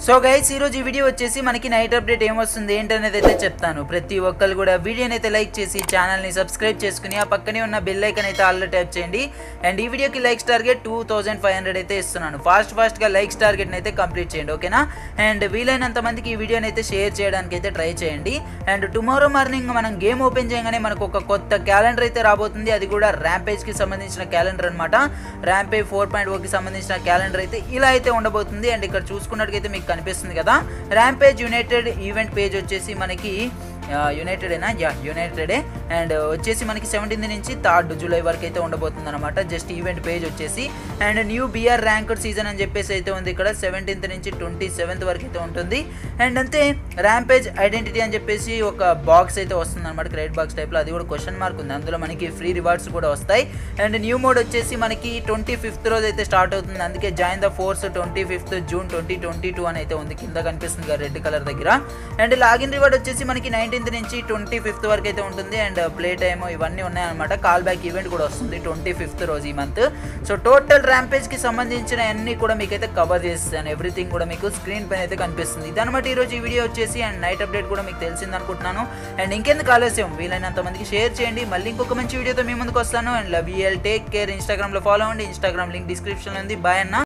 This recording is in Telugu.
సో గైస్ ఈరోజు ఈ వీడియో వచ్చేసి మనకి నైట్ అప్డేట్ ఏమొస్తుంది ఏంటనేది అయితే చెప్తాను ప్రతి ఒక్కరు కూడా వీడియోని అయితే లైక్ చేసి ఛానల్ని సబ్స్క్రైబ్ చేసుకుని ఆ పక్కనే ఉన్న బెల్ ఐకన్ అయితే ఆల్లో ట్యాప్ చేయండి అండ్ ఈ వీడియోకి likes target two thousand five hundred అయితే ఇస్తున్నాను ఫాస్ట్ ఫాస్ట్గా లైక్స్ టార్గెట్ని అయితే కంప్లీట్ చేయండి ఓకేనా అండ్ వీలైనంత మందికి ఈ వీడియోని అయితే షేర్ చేయడానికి అయితే ట్రై చేయండి అండ్ టుమారో మార్నింగ్ మనం గేమ్ ఓపెన్ చేయగానే మనకు ఒక కొత్త క్యాలెండర్ అయితే రాబోతుంది అది కూడా ర్యాంపేజ్కి సంబంధించిన క్యాలెండర్ అనమాట ర్యాంపేజ్ ఫోర్ పాయింట్ ఓకి సంబంధించిన క్యాలెండర్ అయితే ఇలా అయితే ఉండబోతుంది అండ్ ఇక్కడ చూసుకున్నట్టుగైతే మీకు కనిపిస్తుంది కదా ర్యాంపేజ్ యునైటెడ్ ఈవెంట్ పేజ్ వచ్చేసి మనకి యునైటెడేనా యా యునైటెడే అండ్ వచ్చేసి మనకి సెవెంటీన్త్ నుంచి థర్డ్ జూలై వరకు అయితే ఉండబోతుంది అనమాట జస్ట్ ఈవెంట్ పేజ్ వచ్చేసి and new BR ranker season అని చెప్పేసి అయితే ఉంది ఇక్కడ సెవెంటీన్త్ నుంచి ట్వంటీ సెవెంత్ వరకు అయితే ఉంటుంది అండ్ అంతే ర్యాంపేజ్ ఐడెంటిటీ అని చెప్పేసి ఒక బాక్స్ అయితే వస్తుంది అనమాట క్రెడిట్ బాక్స్ టైప్లో అది కూడా క్వశ్చన్ మార్క్ ఉంది అందులో మనకి ఫ్రీ రివార్డ్స్ కూడా వస్తాయి అండ్ న్యూ మోడ్ వచ్చేసి మనకి ట్వంటీ ఫిఫ్త్ రోజు అయితే స్టార్ట్ అవుతుంది అందుకే join the force twenty fifth June twenty twenty two అని అయితే ఉంది కింద కనిపిస్తుంది కదా రెడ్ కలర్ దగ్గర అండ్ లాగిన్ రివార్డ్ వచ్చేసి మనకి నైన్టీన్త్ నుంచి ట్వంటీ ఫిఫ్త్ వరకు అయితే ఉంటుంది అండ్ ప్లే టైమ్ ఇవన్నీ ఉన్నాయన్నమాట కాల్ బ్యాక్ ఈవెంట్ కూడా వస్తుంది ట్వంటీ ఫిఫ్త్ రోజు ఈ మంత్ సో టోటల్ ర్యాంపేజ్కి సంబంధించిన అన్ని కూడా మీకు అయితే కవర్ చేస్తాను ఎవ్రీథింగ్ కూడా మీకు స్క్రీన్ పైన అయితే కనిపిస్తుంది ఇదనమాట ఈరోజు ఈ వీడియో వచ్చేసి అండ్ నైట్ అప్డేట్ కూడా మీకు తెలిసింది అనుకుంటున్నాను అండ్ ఇంకెందుకు ఆలస్యం వీలైనంత మందికి షేర్ చేయండి మళ్ళీ ఇంకొక మంచి వీడియోతో మీ ముందుకు వస్తాను and love you take care ఇన్స్టాగ్రామ్లో ఫాలో అవ్వండి ఇన్స్టాగ్రామ్ లింక్ డిస్క్రిప్షన్లో ఉంది బాయ్ అన్న